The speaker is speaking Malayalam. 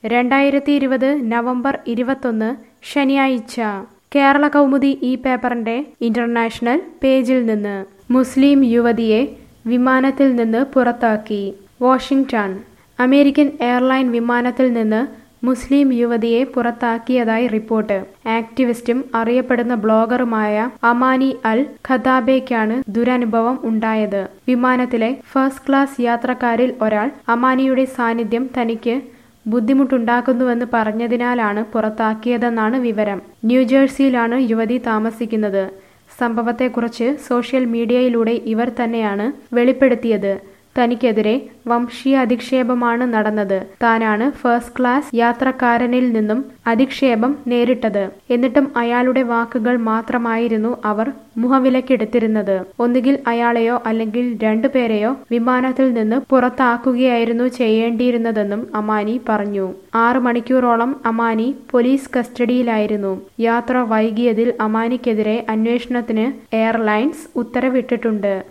രണ്ടായിരത്തി ഇരുപത് നവംബർ ഇരുപത്തൊന്ന് ശനിയാഴ്ച കേരള കൗമുദി ഈ പേപ്പറിന്റെ ഇന്റർനാഷണൽ പേജിൽ നിന്ന് മുസ്ലിം യുവതിയെ വിമാനത്തിൽ നിന്ന് പുറത്താക്കി വാഷിംഗ്ടൺ അമേരിക്കൻ എയർലൈൻ വിമാനത്തിൽ നിന്ന് മുസ്ലിം യുവതിയെ പുറത്താക്കിയതായി റിപ്പോർട്ട് ആക്ടിവിസ്റ്റും അറിയപ്പെടുന്ന ബ്ലോഗറുമായ അമാനി അൽ ഖതാബയ്ക്കാണ് ദുരനുഭവം ഉണ്ടായത് വിമാനത്തിലെ ഫസ്റ്റ് ക്ലാസ് യാത്രക്കാരിൽ ഒരാൾ അമാനിയുടെ സാന്നിധ്യം തനിക്ക് ബുദ്ധിമുട്ടുണ്ടാക്കുന്നുവെന്ന് പറഞ്ഞതിനാലാണ് പുറത്താക്കിയതെന്നാണ് വിവരം ന്യൂജേഴ്സിയിലാണ് യുവതി താമസിക്കുന്നത് സംഭവത്തെക്കുറിച്ച് സോഷ്യൽ മീഡിയയിലൂടെ ഇവർ തന്നെയാണ് വെളിപ്പെടുത്തിയത് തനിക്കെതിരെ വംശീയ അധിക്ഷേപമാണ് നടന്നത് താനാണ് ഫസ്റ്റ് ക്ലാസ് യാത്രക്കാരനിൽ നിന്നും അധിക്ഷേപം നേരിട്ടത് എന്നിട്ടും അയാളുടെ വാക്കുകൾ മാത്രമായിരുന്നു അവർ മുഖവിലക്കെടുത്തിരുന്നത് ഒന്നുകിൽ അയാളെയോ അല്ലെങ്കിൽ രണ്ടുപേരെയോ വിമാനത്തിൽ നിന്ന് പുറത്താക്കുകയായിരുന്നു ചെയ്യേണ്ടിയിരുന്നതെന്നും അമാനി പറഞ്ഞു ആറ് മണിക്കൂറോളം അമാനി പോലീസ് കസ്റ്റഡിയിലായിരുന്നു യാത്ര വൈകിയതിൽ അമാനിക്കെതിരെ അന്വേഷണത്തിന് എയർലൈൻസ് ഉത്തരവിട്ടിട്ടുണ്ട്